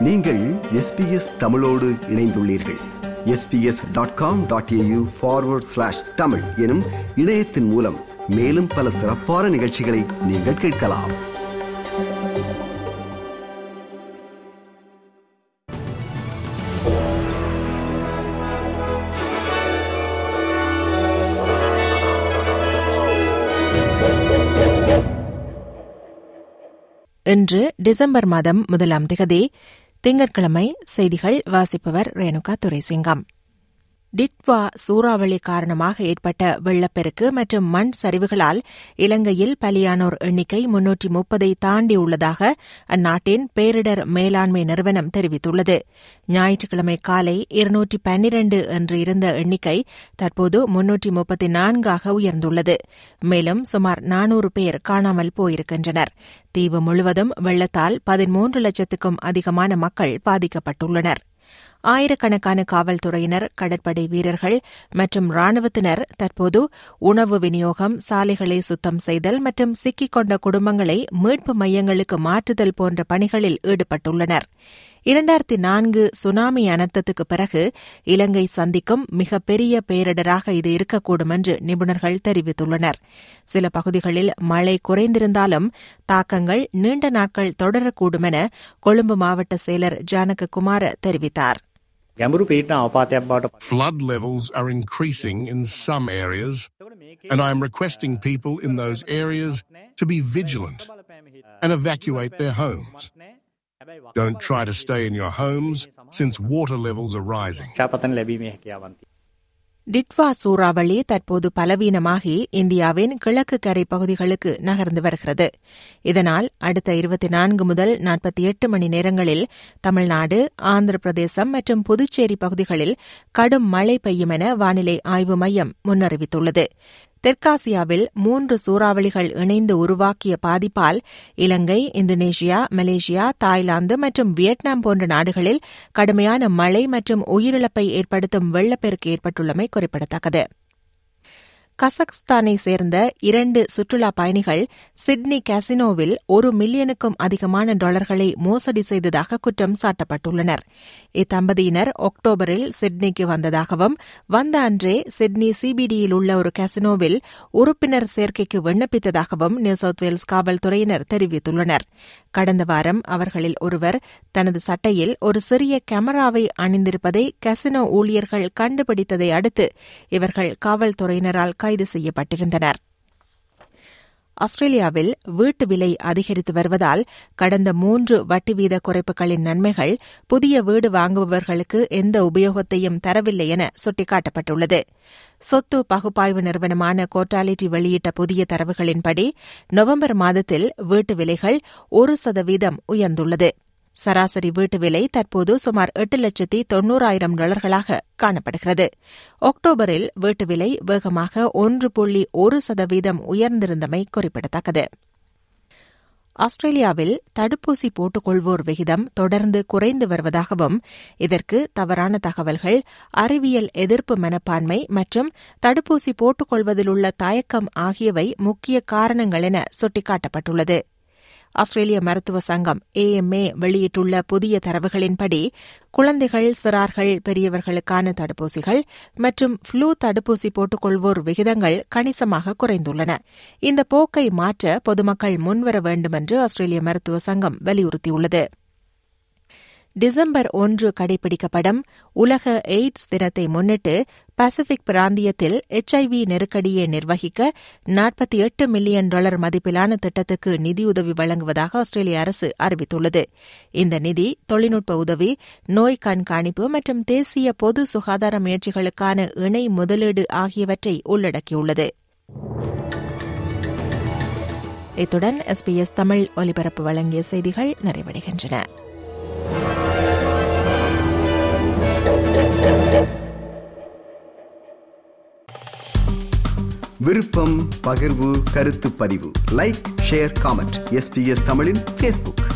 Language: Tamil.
நீங்கள் எஸ்பிஎஸ் தமிழோடு இணைந்துள்ளீர்கள் SBS dot com dot AU forward slash Tamil எனும் இணையத்தின் மூலம் மேலும் பல சிறப்பான நிகழ்ச்சிகளை நீங்கள் கேட்கலாம் இன்று டிசம்பர் மாதம் முதலாம் திகதி திங்கட்கிழமை செய்திகள் வாசிப்பவர் ரேணுகா துரைசிங்கம் டிட்வா சூறாவளி காரணமாக ஏற்பட்ட வெள்ளப்பெருக்கு மற்றும் மண் சரிவுகளால் இலங்கையில் பலியானோர் எண்ணிக்கை முன்னூற்றி முப்பதை தாண்டியுள்ளதாக அந்நாட்டின் பேரிடர் மேலாண்மை நிறுவனம் தெரிவித்துள்ளது ஞாயிற்றுக்கிழமை காலை இருநூற்றி பன்னிரண்டு என்று இருந்த எண்ணிக்கை தற்போது முன்னூற்றி முப்பத்தி நான்காக உயர்ந்துள்ளது மேலும் சுமார் நானூறு பேர் காணாமல் போயிருக்கின்றனர் தீவு முழுவதும் வெள்ளத்தால் பதிமூன்று லட்சத்துக்கும் அதிகமான மக்கள் பாதிக்கப்பட்டுள்ளனர் ஆயிரக்கணக்கான காவல்துறையினர் கடற்படை வீரர்கள் மற்றும் ராணுவத்தினர் தற்போது உணவு விநியோகம் சாலைகளை சுத்தம் செய்தல் மற்றும் சிக்கிக் கொண்ட குடும்பங்களை மீட்பு மையங்களுக்கு மாற்றுதல் போன்ற பணிகளில் ஈடுபட்டுள்ளனர் இரண்டாயிரத்தி நான்கு சுனாமி அனர்த்தத்துக்கு பிறகு இலங்கை சந்திக்கும் மிகப்பெரிய பேரிடராக இது இருக்கக்கூடும் என்று நிபுணர்கள் தெரிவித்துள்ளனர் சில பகுதிகளில் மழை குறைந்திருந்தாலும் தாக்கங்கள் நீண்ட நாட்கள் தொடரக்கூடும் என கொழும்பு மாவட்ட செயலர் ஜானக குமார தெரிவித்தார் ගැඹුරු පීටන අවපාතයක් බවට Flood levels are increasing in some areas, and I am requesting people in those areas to be vigilant and evacuate their homes. Don't try to stay in your homes since water levels are rising. ශාපතන ලැබීමේ හැකියාවන් තියෙනවා. டிட்வா சூறாவளி தற்போது பலவீனமாகி இந்தியாவின் கிழக்கு கரை பகுதிகளுக்கு நகர்ந்து வருகிறது இதனால் அடுத்த இருபத்தி நான்கு முதல் நாற்பத்தி எட்டு மணி நேரங்களில் தமிழ்நாடு ஆந்திர பிரதேசம் மற்றும் புதுச்சேரி பகுதிகளில் கடும் மழை பெய்யும் என வானிலை ஆய்வு மையம் முன்னறிவித்துள்ளது தெற்காசியாவில் மூன்று சூறாவளிகள் இணைந்து உருவாக்கிய பாதிப்பால் இலங்கை இந்தோனேஷியா மலேசியா தாய்லாந்து மற்றும் வியட்நாம் போன்ற நாடுகளில் கடுமையான மழை மற்றும் உயிரிழப்பை ஏற்படுத்தும் வெள்ளப்பெருக்கு ஏற்பட்டுள்ளமை குறிப்பிடத்தக்கது கசக்ஸ்தானை சேர்ந்த இரண்டு சுற்றுலா பயணிகள் சிட்னி காசினோவில் ஒரு மில்லியனுக்கும் அதிகமான டாலர்களை மோசடி செய்ததாக குற்றம் சாட்டப்பட்டுள்ளனர் இத்தம்பதியினர் அக்டோபரில் சிட்னிக்கு வந்ததாகவும் வந்த அன்றே சிட்னி சிபிடியில் உள்ள ஒரு காசினோவில் உறுப்பினர் சேர்க்கைக்கு விண்ணப்பித்ததாகவும் நியூ சவுத் வேல்ஸ் காவல்துறையினர் தெரிவித்துள்ளனர் கடந்த வாரம் அவர்களில் ஒருவர் தனது சட்டையில் ஒரு சிறிய கேமராவை அணிந்திருப்பதை கசினோ ஊழியர்கள் கண்டுபிடித்ததை அடுத்து இவர்கள் காவல்துறையினரால் கைது செய்யப்பட்டிருந்தனர் ஆஸ்திரேலியாவில் வீட்டு விலை அதிகரித்து வருவதால் கடந்த மூன்று வட்டி வீத குறைப்புகளின் நன்மைகள் புதிய வீடு வாங்குபவர்களுக்கு எந்த உபயோகத்தையும் தரவில்லை என சுட்டிக்காட்டப்பட்டுள்ளது சொத்து பகுப்பாய்வு நிறுவனமான கோட்டாலிட்டி வெளியிட்ட புதிய தரவுகளின்படி நவம்பர் மாதத்தில் வீட்டு விலைகள் ஒரு சதவீதம் உயர்ந்துள்ளது சராசரி வீட்டு விலை தற்போது சுமார் எட்டு லட்சத்தி தொன்னூறாயிரம் டாலர்களாக காணப்படுகிறது அக்டோபரில் வீட்டு விலை வேகமாக ஒன்று புள்ளி ஒரு சதவீதம் உயர்ந்திருந்தமை குறிப்பிடத்தக்கது ஆஸ்திரேலியாவில் தடுப்பூசி போட்டுக்கொள்வோர் விகிதம் தொடர்ந்து குறைந்து வருவதாகவும் இதற்கு தவறான தகவல்கள் அறிவியல் எதிர்ப்பு மனப்பான்மை மற்றும் தடுப்பூசி போட்டுக்கொள்வதில் உள்ள தயக்கம் ஆகியவை முக்கிய காரணங்கள் என சுட்டிக்காட்டப்பட்டுள்ளது ஆஸ்திரேலிய மருத்துவ சங்கம் ஏஎம்ஏ வெளியிட்டுள்ள புதிய தரவுகளின்படி குழந்தைகள் சிறார்கள் பெரியவர்களுக்கான தடுப்பூசிகள் மற்றும் ஃப்ளூ தடுப்பூசி போட்டுக்கொள்வோர் விகிதங்கள் கணிசமாக குறைந்துள்ளன இந்த போக்கை மாற்ற பொதுமக்கள் முன்வர வேண்டும் என்று ஆஸ்திரேலிய மருத்துவ சங்கம் வலியுறுத்தியுள்ளது டிசம்பர் ஒன்று கடைபிடிக்கப்படும் உலக எய்ட்ஸ் தினத்தை முன்னிட்டு பசிபிக் பிராந்தியத்தில் எச்ஐவி நெருக்கடியை நிர்வகிக்க நாற்பத்தி எட்டு மில்லியன் டாலர் மதிப்பிலான திட்டத்துக்கு நிதியுதவி வழங்குவதாக ஆஸ்திரேலிய அரசு அறிவித்துள்ளது இந்த நிதி தொழில்நுட்ப உதவி நோய் கண்காணிப்பு மற்றும் தேசிய பொது சுகாதார முயற்சிகளுக்கான இணை முதலீடு ஆகியவற்றை உள்ளடக்கியுள்ளது இத்துடன் எஸ்பிஎஸ் தமிழ் ஒலிபரப்பு வழங்கிய செய்திகள் நிறைவடைகின்றன விருப்பம் பகிர்வு கருத்து பதிவு லைக் ஷேர் காமெண்ட் எஸ்பிஎஸ் தமிழின் ஃபேஸ்புக்